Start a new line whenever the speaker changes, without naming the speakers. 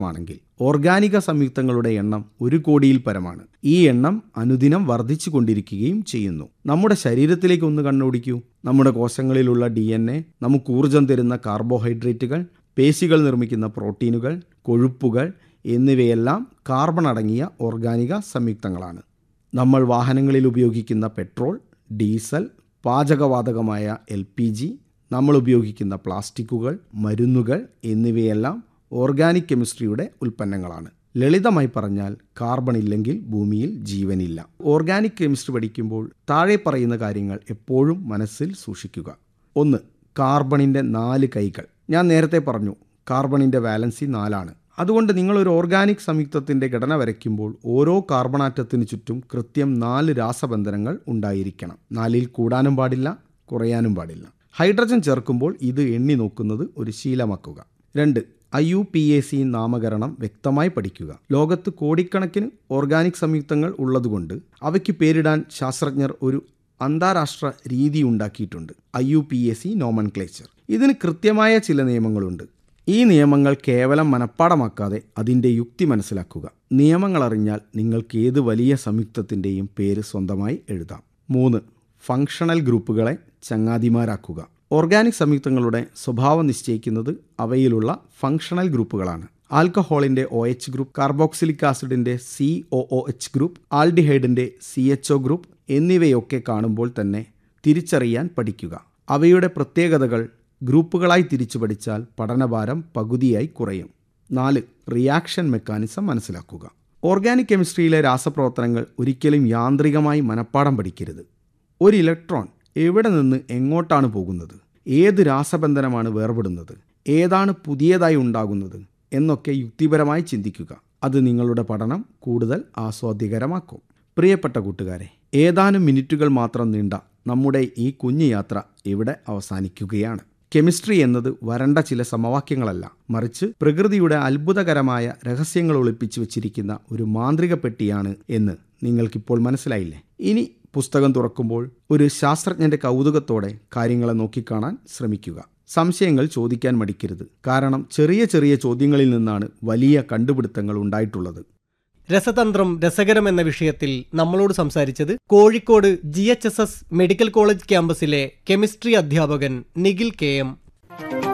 ആണെങ്കിൽ ഓർഗാനിക സംയുക്തങ്ങളുടെ എണ്ണം ഒരു കോടിയിൽ പരമാണ് ഈ എണ്ണം അനുദിനം വർദ്ധിച്ചു കൊണ്ടിരിക്കുകയും ചെയ്യുന്നു നമ്മുടെ ശരീരത്തിലേക്ക് ഒന്ന് കണ്ണോടിക്കൂ നമ്മുടെ കോശങ്ങളിലുള്ള ഡി എൻ എ നമുക്ക് ഊർജം തരുന്ന കാർബോഹൈഡ്രേറ്റുകൾ പേശികൾ നിർമ്മിക്കുന്ന പ്രോട്ടീനുകൾ കൊഴുപ്പുകൾ എന്നിവയെല്ലാം കാർബൺ അടങ്ങിയ ഓർഗാനിക സംയുക്തങ്ങളാണ് നമ്മൾ വാഹനങ്ങളിൽ ഉപയോഗിക്കുന്ന പെട്രോൾ ഡീസൽ പാചകവാതകമായ എൽ പി ജി നമ്മൾ ഉപയോഗിക്കുന്ന പ്ലാസ്റ്റിക്കുകൾ മരുന്നുകൾ എന്നിവയെല്ലാം ഓർഗാനിക് കെമിസ്ട്രിയുടെ ഉൽപ്പന്നങ്ങളാണ് ലളിതമായി പറഞ്ഞാൽ കാർബൺ ഇല്ലെങ്കിൽ ഭൂമിയിൽ ജീവനില്ല ഓർഗാനിക് കെമിസ്ട്രി പഠിക്കുമ്പോൾ താഴെ പറയുന്ന കാര്യങ്ങൾ എപ്പോഴും മനസ്സിൽ സൂക്ഷിക്കുക ഒന്ന് കാർബണിൻ്റെ നാല് കൈകൾ ഞാൻ നേരത്തെ പറഞ്ഞു കാർബണിൻ്റെ വാലൻസി നാലാണ് അതുകൊണ്ട് നിങ്ങൾ ഒരു ഓർഗാനിക് സംയുക്തത്തിൻ്റെ ഘടന വരയ്ക്കുമ്പോൾ ഓരോ കാർബണാറ്റത്തിന് ചുറ്റും കൃത്യം നാല് രാസബന്ധനങ്ങൾ ഉണ്ടായിരിക്കണം നാലിൽ കൂടാനും പാടില്ല കുറയാനും പാടില്ല ഹൈഡ്രജൻ ചേർക്കുമ്പോൾ ഇത് എണ്ണി നോക്കുന്നത് ഒരു ശീലമാക്കുക രണ്ട് I U P A C നാമകരണം വ്യക്തമായി പഠിക്കുക ലോകത്ത് കോടിക്കണക്കിന് ഓർഗാനിക് സംയുക്തങ്ങൾ ഉള്ളതുകൊണ്ട് അവയ്ക്ക് പേരിടാൻ ശാസ്ത്രജ്ഞർ ഒരു അന്താരാഷ്ട്ര രീതി ഉണ്ടാക്കിയിട്ടുണ്ട് I U P A C nomenclature ഇതിന് കൃത്യമായ ചില നിയമങ്ങളുണ്ട് ഈ നിയമങ്ങൾ കേവലം മനഃപ്പാടമാക്കാതെ അതിൻ്റെ യുക്തി മനസ്സിലാക്കുക നിയമങ്ങൾ അറിഞ്ഞാൽ നിങ്ങൾക്ക് ഏത് വലിയ സംയുക്തത്തിൻ്റെയും പേര് സ്വന്തമായി എഴുതാം മൂന്ന് ഫങ്ഷണൽ ഗ്രൂപ്പുകളെ ചങ്ങാതിമാരാക്കുക ഓർഗാനിക് സംയുക്തങ്ങളുടെ സ്വഭാവം നിശ്ചയിക്കുന്നത് അവയിലുള്ള ഫങ്ഷണൽ ഗ്രൂപ്പുകളാണ് ആൽക്കഹോളിൻ്റെ ഒ എച്ച് ഗ്രൂപ്പ് കാർബോക്സിലിക് ആസിഡിൻ്റെ C O O H group ആൽഡിഹൈഡിൻ്റെ സി എച്ച് ഒ ഗ്രൂപ്പ് എന്നിവയൊക്കെ കാണുമ്പോൾ തന്നെ തിരിച്ചറിയാൻ പഠിക്കുക അവയുടെ പ്രത്യേകതകൾ ഗ്രൂപ്പുകളായി തിരിച്ചു പഠിച്ചാൽ പഠനഭാരം പകുതിയായി കുറയും നാല് റിയാക്ഷൻ മെക്കാനിസം മനസ്സിലാക്കുക ഓർഗാനിക് കെമിസ്ട്രിയിലെ രാസപ്രവർത്തനങ്ങൾ ഒരിക്കലും യാന്ത്രികമായി മനഃപ്പാടം പഠിക്കരുത് ഒരു ഇലക്ട്രോൺ എവിടെ നിന്ന് എങ്ങോട്ടാണ് പോകുന്നത് ഏത് രാസബന്ധനമാണ് വേർപെടുന്നത് ഏതാണ് പുതിയതായി ഉണ്ടാകുന്നത് എന്നൊക്കെ യുക്തിപരമായി ചിന്തിക്കുക അത് നിങ്ങളുടെ പഠനം കൂടുതൽ ആസ്വാദ്യകരമാക്കും പ്രിയപ്പെട്ട കൂട്ടുകാരെ ഏതാനും മിനിറ്റുകൾ മാത്രം നീണ്ട നമ്മുടെ ഈ കുഞ്ഞു യാത്ര ഇവിടെ അവസാനിക്കുകയാണ് കെമിസ്ട്രി എന്നത് വരണ്ട ചില സമവാക്യങ്ങളല്ല മറിച്ച് പ്രകൃതിയുടെ അത്ഭുതകരമായ രഹസ്യങ്ങൾ ഒളിപ്പിച്ചു വച്ചിരിക്കുന്ന ഒരു മാന്ത്രിക പെട്ടിയാണ് എന്ന് നിങ്ങൾക്കിപ്പോൾ മനസ്സിലായില്ലേ ഇനി പുസ്തകം തുറക്കുമ്പോൾ ഒരു ശാസ്ത്രജ്ഞന്റെ കൗതുകത്തോടെ കാര്യങ്ങളെ നോക്കിക്കാണാൻ ശ്രമിക്കുക സംശയങ്ങൾ ചോദിക്കാൻ മടിക്കരുത് കാരണം ചെറിയ ചെറിയ ചോദ്യങ്ങളിൽ നിന്നാണ് വലിയ കണ്ടുപിടുത്തങ്ങൾ ഉണ്ടായിട്ടുള്ളത്
രസതന്ത്രം രസകരം എന്ന വിഷയത്തിൽ നമ്മളോട് സംസാരിച്ചത് Kozhikode G H S S medical college ക്യാമ്പസിലെ കെമിസ്ട്രി അധ്യാപകൻ നിഖിൽ കെ എം